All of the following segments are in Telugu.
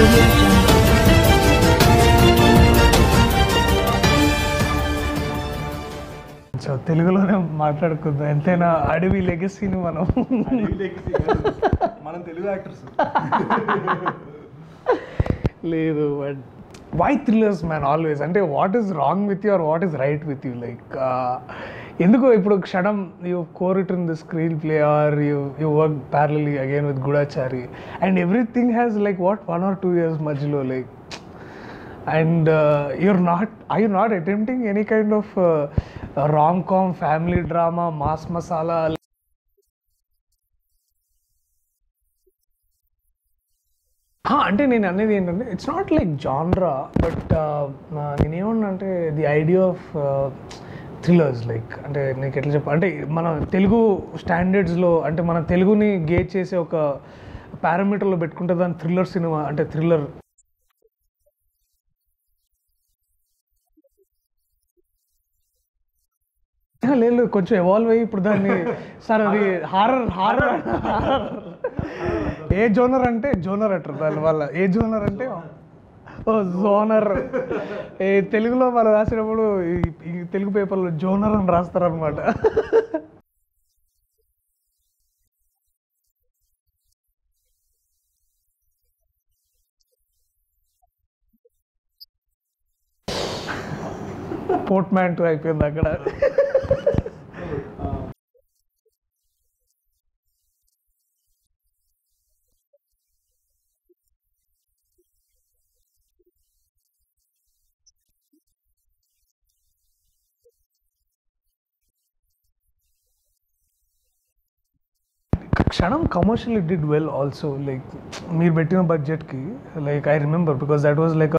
audio jungle. సో తెలుగులోనే మాట్లాడుకుందాం ఎంతైనా అడవి లెగసీని మనం మనం తెలుగు యాక్టర్స్ లేదు but why thrillers man always అంటే what is wrong with you or what is right with you like ఎందుకు ఇప్పుడు Kshanam you core it in the screen play or you you work parallelly again with Goodachari and everything has like what one or two years మధ్యలో like and uh, you're not are you not attempting any kind of uh, rom-com family drama mass masala హా, అంటే నేను అనేది ఏంటంటే it's not like genre but నేనేమన్నా అంటే the idea of thrillers like అంటే నీకు ఎట్లా చెప్ప అంటే మన తెలుగు స్టాండర్డ్స్లో అంటే మన తెలుగుని గేజ్ చేసే ఒక పారామీటర్లో పెట్టుకుంటే దాని థ్రిల్లర్ సినిమా అంటే థ్రిల్లర్ ఆ, లేదు లేదు, కొంచెం ఎవాల్వ్ అయ్యి ఇప్పుడు దాన్ని సార్ అది హారర్ హారర్ ఏ జోనర్ అంటే జోనర్ అంటారు దాని వల్ల ఏ జోనర్ అంటే ఓ జోనర్ ఏ తెలుగులో వాళ్ళు రాసినప్పుడు ఈ- ఈ తెలుగు పేపర్లో జోనర్ అని రాస్తారు అనమాట పోర్ట్ మ్యాన్ టూ అయిపోయింది అక్కడ Kshanam commercial it did well also like మీరు పెట్టిన బడ్జెట్కి like I remember because that was like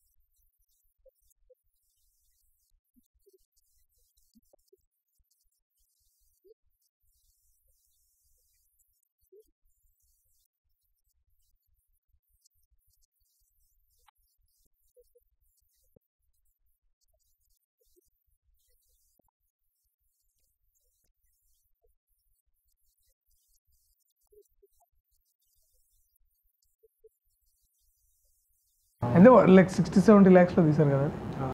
అంటే లైక్ సిక్స్టీ సెవెంటీ ల్యాక్స్లో తీశారు కదా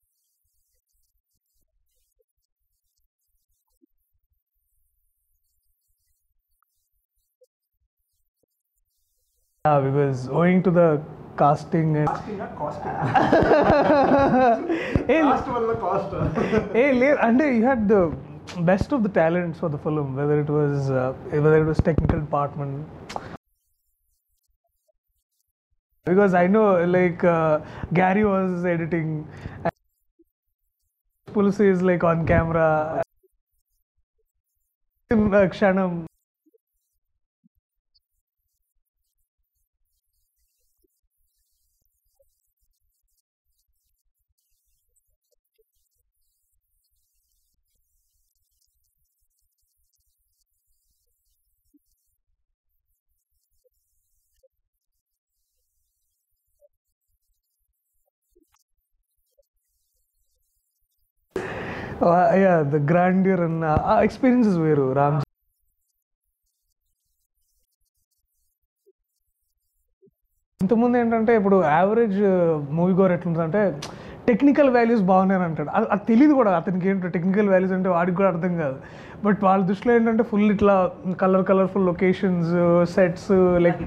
because owing to the casting cast ఏ కాస్ట్ వల్ల కాస్ట్ ఏ లేదు అంటే you had the best of the talents for the film whether it was whether it was technical department because I know like uh, Gary was editing, Pulsi is like on camera. In uh, Kshanam, uh, yeah, the grandeur and uh, uh, experiences వేరు రామ్ ఇంతకుముందు ఏంటంటే ఇప్పుడు యావరేజ్ మూవీ గోర్ ఎట్లుంటుందంటే టెక్నికల్ వాల్యూస్ బాగున్నాయని అంటాడు అది అది తెలియదు కూడా అతనికి ఏంటో టెక్నికల్ వాల్యూస్ అంటే వాడికి కూడా అర్థం కాదు బట్ వాళ్ళ దృష్టిలో ఏంటంటే ఫుల్ ఇట్లా colour colourful locations sets like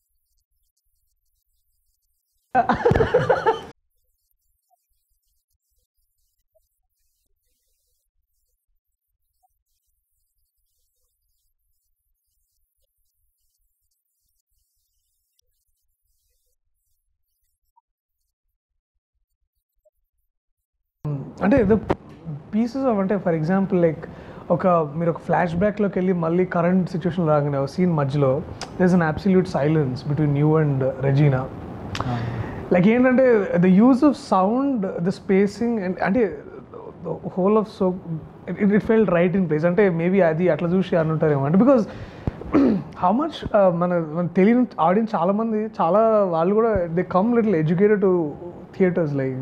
అంటే ద పీసెస్ ఆఫ్ అంటే ఫర్ ఎగ్జాంపుల్ లైక్ ఒక మీరు ఒక ఫ్లాష్ బ్యాక్లోకి వెళ్ళి మళ్ళీ కరెంట్ సిచ్యువేషన్ రాగానే ఒక సీన్ మధ్యలో there an absolute silence between you and Regina like ఏంటంటే the use of sound the spacing and అంటే whole of so it it fell right in place అంటే మేబీ అది అట్లా చూసి అనుంటారేమో అంటే బికాజ్ హౌ మచ్ మన మన తెలియని ఆడియన్స్ చాలామంది చాలా వాళ్ళు కూడా they come little educated to theatres like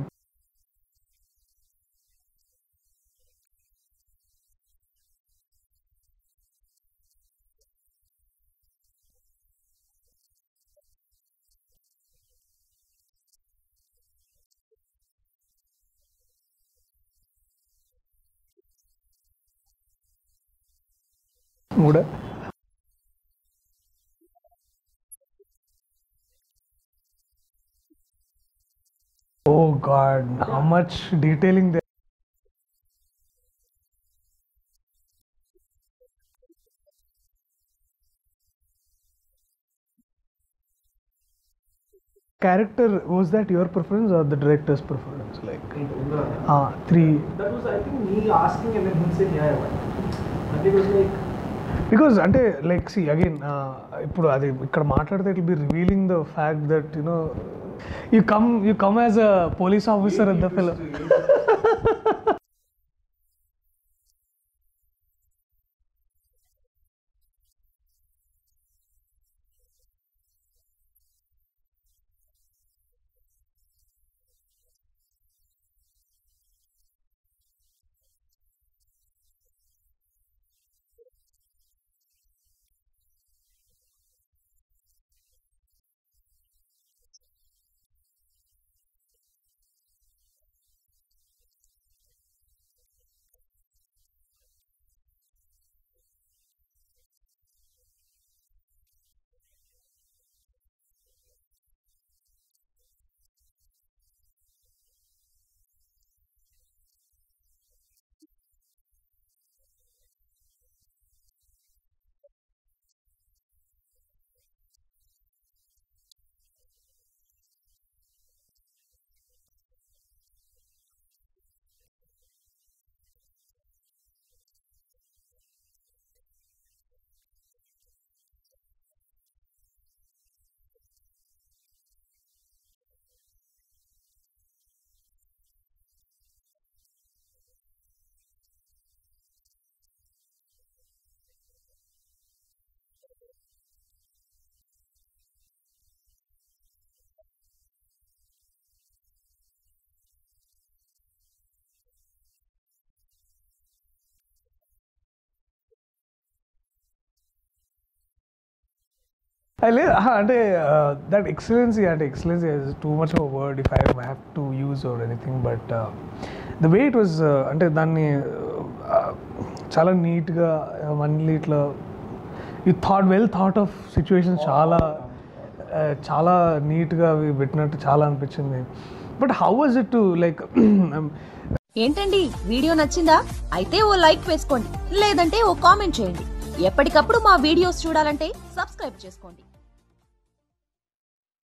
కూడా oh God how much detailing character was that your preference or the director's preference like uh, three That was, I think, me asking and then him saying, yeah, yeah. And it was like, because అంటే లైక్ సి అగైన్ ఇప్పుడు అది ఇక్కడ మాట్లాడితే it be revealing the fact that you know you come you come as a police officer at the film లేదు అంటే దట్ ఎక్సలెన్సీ అంటే excellency is too much of word if I have to use or anything but the way it was అంటే దాన్ని uh, చాలా నీట్గా మళ్ళీ ఇట్లా you thought well thought of situation చాలా uh, చాలా నీట్గా అవి పెట్టినట్టు చాలా అనిపించింది but how was it to like ఏంటండి వీడియో నచ్చిందా అయితే ఓ లైక్ వేసుకోండి లేదంటే ఓ కామెంట్ చేయండి ఎప్పటికప్పుడు మా వీడియోస్ చూడాలంటే సబ్స్క్రైబ్ చేసుకోండి